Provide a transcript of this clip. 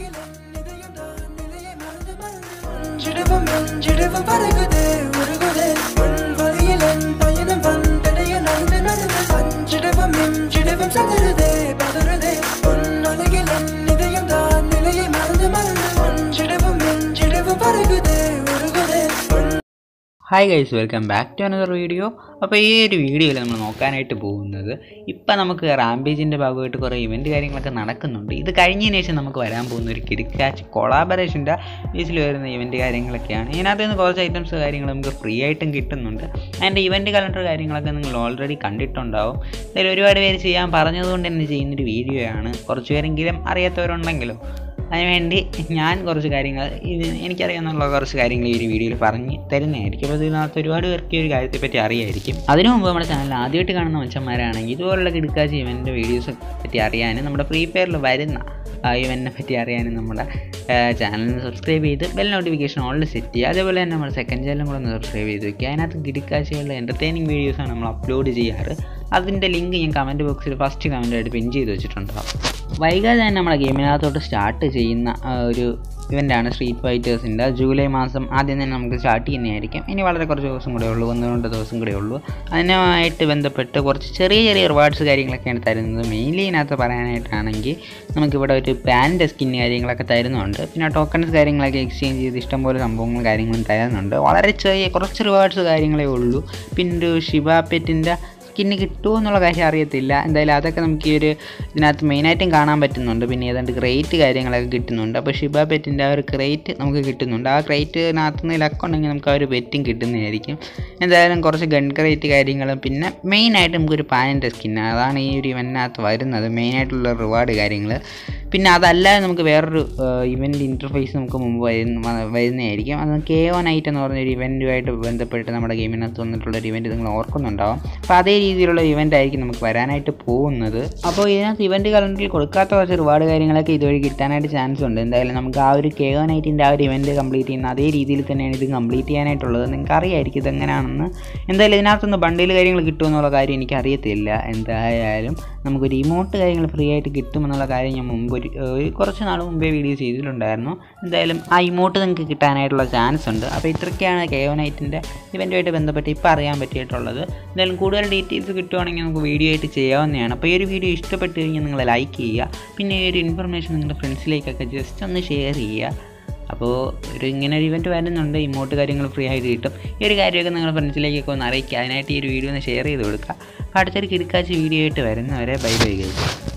மஞ்சிடவும் மஞ்சிடவும் பறகுதே உருகுதே உன் வழியில் என் பயணம் வந்தடைய நடந்து நடந்து அஞ்சிடவும் எஞ்சிடவும் சதறுதே பதறுதே உன் அழகில் என் இதயம் தான் நிலையை மறந்து மறந்து மஞ்சிடவும் எஞ்சிடவும் பறகுதே உருகுதே உன் hi guys welcome back to another video അപ്പോൾ ഈ ഒരു വീഡിയോയിൽ നമ്മൾ നോക്കാനായിട്ട് പോകുന്നത് ഇപ്പം നമുക്ക് റാംപേജിൻ്റെ ഭാഗമായിട്ട് കുറേ ഇവൻറ്റ് കാര്യങ്ങളൊക്കെ നടക്കുന്നുണ്ട് ഇത് കഴിഞ്ഞതിന് ശേഷം നമുക്ക് വരാൻ പോകുന്ന ഒരു കിടക്കാച്ച് കൊളാബറേഷൻ്റെ ബേസിൽ വരുന്ന ഇവൻറ്റ് കാര്യങ്ങളൊക്കെയാണ് ഇതിനകത്ത് നിന്ന് കുറച്ച് ഐറ്റംസ് കാര്യങ്ങൾ നമുക്ക് ഫ്രീ ആയിട്ടും കിട്ടുന്നുണ്ട് അതിൻ്റെ ഇവൻറ്റ് കലണ്ടർ കാര്യങ്ങളൊക്കെ നിങ്ങൾ ഓൾറെഡി കണ്ടിട്ടുണ്ടാവും ഇതിൽ ഒരുപാട് പേര് ചെയ്യാൻ പറഞ്ഞതുകൊണ്ട് തന്നെ ചെയ്യുന്നൊരു വീഡിയോയാണ് കുറച്ച് പേരെങ്കിലും അറിയാത്തവരുണ്ടെങ്കിലും അതിനുവേണ്ടി ഞാൻ കുറച്ച് കാര്യങ്ങൾ ഇത് എനിക്കറിയാവുന്ന കുറച്ച് കാര്യങ്ങൾ ഈ ഒരു വീഡിയോയിൽ പറഞ്ഞ് തരുന്നതായിരിക്കും അപ്പോൾ ഇതിനകത്ത് ഒരുപാട് പേർക്ക് ഈ ഒരു കാര്യത്തെപ്പറ്റി അറിയായിരിക്കും അതിനു മുമ്പ് നമ്മുടെ ചാനൽ ആദ്യമായിട്ട് കാണുന്ന മനുഷ്യന്മാരാണെങ്കിൽ ഇതുപോലുള്ള കിടക്കാച്ച് ഇവൻ്റെ വീഡിയോസ് പറ്റി അറിയാനും നമ്മുടെ ഫ്രീ ഫയറിൽ വരുന്ന ആ ഇവനെ പറ്റി അറിയാനും നമ്മുടെ ചാനലിന് സബ്സ്ക്രൈബ് ചെയ്ത് ബെൽ നോട്ടിഫിക്കേഷൻ ഓൾറെഡി സെറ്റ് ചെയ്യുക അതേപോലെ തന്നെ നമ്മുടെ സെക്കൻഡ് ചാനലും കൂടെ ഒന്ന് സബ്സ്ക്രൈബ് ചെയ്ത് വെക്കുക അതിനകത്ത് കിടക്കാഴ്ചകളുടെ എൻ്റർടൈനിങ് വീഡിയോസാണ് നമ്മൾ അപ്ലോഡ് ചെയ്യാറ് അതിൻ്റെ ലിങ്ക് ഞാൻ കമൻറ്റ് ബോക്സിൽ ഫസ്റ്റ് കമൻറ്റായിട്ട് പിൻ ചെയ്ത് വെച്ചിട്ടുണ്ടാവും വൈകാതെ തന്നെ നമ്മുടെ ഗെയിമിനകത്തോട്ട് സ്റ്റാർട്ട് ചെയ്യുന്ന ആ, ഒരു ഇവൻ്റാണ് സ്ട്രീറ്റ് ഫൈറ്റേഴ്സിൻ്റെ ജൂലൈ മാസം ആദ്യം തന്നെ നമുക്ക് സ്റ്റാർട്ട് ചെയ്യുന്നതായിരിക്കും ഇനി വളരെ കുറച്ച് ദിവസം കൂടെ ഉള്ളൂ ഒന്ന് രണ്ട് ദിവസം കൂടെ ഉള്ളൂ അതിനുമായിട്ട് ബന്ധപ്പെട്ട് കുറച്ച് ചെറിയ ചെറിയ റിവാർഡ്സ് കാര്യങ്ങളൊക്കെയാണ് തരുന്നത് മെയിൻലി ഇതിനകത്ത് പറയാനായിട്ടാണെങ്കിൽ നമുക്കിവിടെ ഒരു പാനിൻ്റെ സ്കിൻ കാര്യങ്ങളൊക്കെ തരുന്നുണ്ട് പിന്നെ ടോക്കൺസ് കാര്യങ്ങളൊക്കെ എക്സ്ചേഞ്ച് ചെയ്ത് ഇഷ്ടംപോലെ സംഭവങ്ങളും കാര്യങ്ങളും തരുന്നുണ്ട് വളരെ ചെറിയ കുറച്ച് റിവാർഡ്സ് കാര്യങ്ങളേ ഉള്ളൂ പിന്നെ ഒരു ഷിബ പെറ്റിൻ്റെ സ്കിന്ന് കിട്ടുമോ എന്നുള്ള കാര്യം അറിയത്തില്ല എന്തായാലും അതൊക്കെ നമുക്ക് ഈ ഒരു ഇതിനകത്ത് മെയിനായിട്ടും കാണാൻ പറ്റുന്നുണ്ട് പിന്നെ ഏതാണ്ട് ക്രേറ്റ് കാര്യങ്ങളൊക്കെ കിട്ടുന്നുണ്ട് അപ്പോൾ ഷിബ പെറ്റിൻ്റെ ആ ഒരു ക്രേറ്റ് നമുക്ക് കിട്ടുന്നുണ്ട് ആ ക്രേറ്റിനകത്ത് നിന്ന് ലക്ക് ഉണ്ടെങ്കിൽ നമുക്ക് ആ ഒരു പെറ്റും കിട്ടുന്നതായിരിക്കും എന്തായാലും കുറച്ച് ഗൺ ക്രേറ്റ് കാര്യങ്ങളും പിന്നെ മെയിനായിട്ട് നമുക്കൊരു പാനിൻ്റെ സ്കിന്ന് അതാണ് ഈ ഒരു ഇവൻറ്റിനകത്ത് വരുന്നത് മെയിനായിട്ടുള്ള റിവാർഡ് കാര്യങ്ങൾ പിന്നെ അതല്ലാതെ നമുക്ക് വേറൊരു ഇവൻ്റ് ഇൻ്റർഫേസ് നമുക്ക് മുമ്പ് വരുന്ന വ- വരുന്നതായിരിക്കും അത് കെ ഒ നൈറ്റ് എന്ന് പറഞ്ഞൊരു ഇവൻറ്റുമായിട്ട് ബന്ധപ്പെട്ട് നമ്മുടെ ഗെയിമിനകത്ത് വന്നിട്ടുള്ള ഒരു ഇവൻറ്റ് നിങ്ങൾ ഓർക്കുന്നുണ്ടാവും അപ്പോൾ അതേ രീതിയിലുള്ള ഇവൻ്റ് ആയിരിക്കും നമുക്ക് വരാനായിട്ട് പോകുന്നത് അപ്പോൾ ഇതിനകത്ത് ഇവൻറ്റ് കലണ്ടറിൽ കൊടുക്കാത്ത കുറച്ച് ഒരുപാട് കാര്യങ്ങളൊക്കെ ഇതുവഴി കിട്ടാനായിട്ട് ചാൻസ് ഉണ്ട് എന്തായാലും നമുക്ക് ആ ഒരു കെ ഒ നൈറ്റിൻ്റെ ആ ഒരു ഇവൻറ്റ് കംപ്ലീറ്റ് ചെയ്യുന്ന അതേ രീതിയിൽ തന്നെയാണ് ഇത് കംപ്ലീറ്റ് ചെയ്യാനായിട്ടുള്ളത് നിങ്ങൾക്ക് അറിയായിരിക്കും ഇതെങ്ങനെയാണെന്ന് എന്തായാലും ഇതിനകത്തൊന്ന് ബണ്ടിൽ കാര്യങ്ങൾ കിട്ടുമെന്നുള്ള കാര്യം എനിക്ക് അറിയത്തില്ല എന്തായാലും നമുക്കൊരു ഇമോട്ട് കാര്യങ്ങൾ ഫ്രീ ആയിട്ട് കിട്ടുമെന്നുള്ള കാര്യം ഞാൻ മുമ്പ് ഒരു ഒരു കുറച്ച് നാൾ മുമ്പേ വീഡിയോ ചെയ്തിട്ടുണ്ടായിരുന്നു എന്തായാലും ആ ഇമോട്ട് നിങ്ങൾക്ക് കിട്ടാനായിട്ടുള്ള ചാൻസ് ഉണ്ട് അപ്പോൾ ഇത്രയൊക്കെയാണ് കെ ഒ നൈറ്റിൻ്റെ ഇവൻറ്റുമായിട്ട് ബന്ധപ്പെട്ട് ഇപ്പോൾ അറിയാൻ പറ്റിയിട്ടുള്ളത് എന്തായാലും കൂടുതൽ ഡീറ്റെയിൽസ് കിട്ടുവാണെങ്കിൽ നമുക്ക് വീഡിയോ ആയിട്ട് ചെയ്യാവുന്നതാണ് അപ്പോൾ ഈ ഒരു വീഡിയോ ഇഷ്ടപ്പെട്ട് കഴിഞ്ഞാൽ നിങ്ങൾ ലൈക്ക് ചെയ്യുക പിന്നെ ഈ ഒരു ഇൻഫർമേഷൻ നിങ്ങളുടെ ഫ്രണ്ട്സിലേക്കൊക്കെ ജസ്റ്റ് ഒന്ന് ഷെയർ ചെയ്യുക അപ്പോൾ ഒരു ഇങ്ങനെ ഒരു ഇവൻറ്റ് വരുന്നുണ്ട് ഇമോട്ട് കാര്യങ്ങൾ ഫ്രീ ആയിട്ട് കിട്ടും ഈ ഒരു കാര്യമൊക്കെ നിങ്ങൾ ഫ്രണ്ട്സിലേക്കൊക്കെ ഒന്ന് അറിയിക്കുക അതിനായിട്ട് ഈ ഒരു വീഡിയോ ഒന്ന് ഷെയർ ചെയ്ത് കൊടുക്കുക അപ്പോൾ അടുത്തൊരു കിടക്കാച്ച് വീഡിയോ ആയിട്ട് വരുന്നവരെ ബൈ ബൈ കഴിക്കും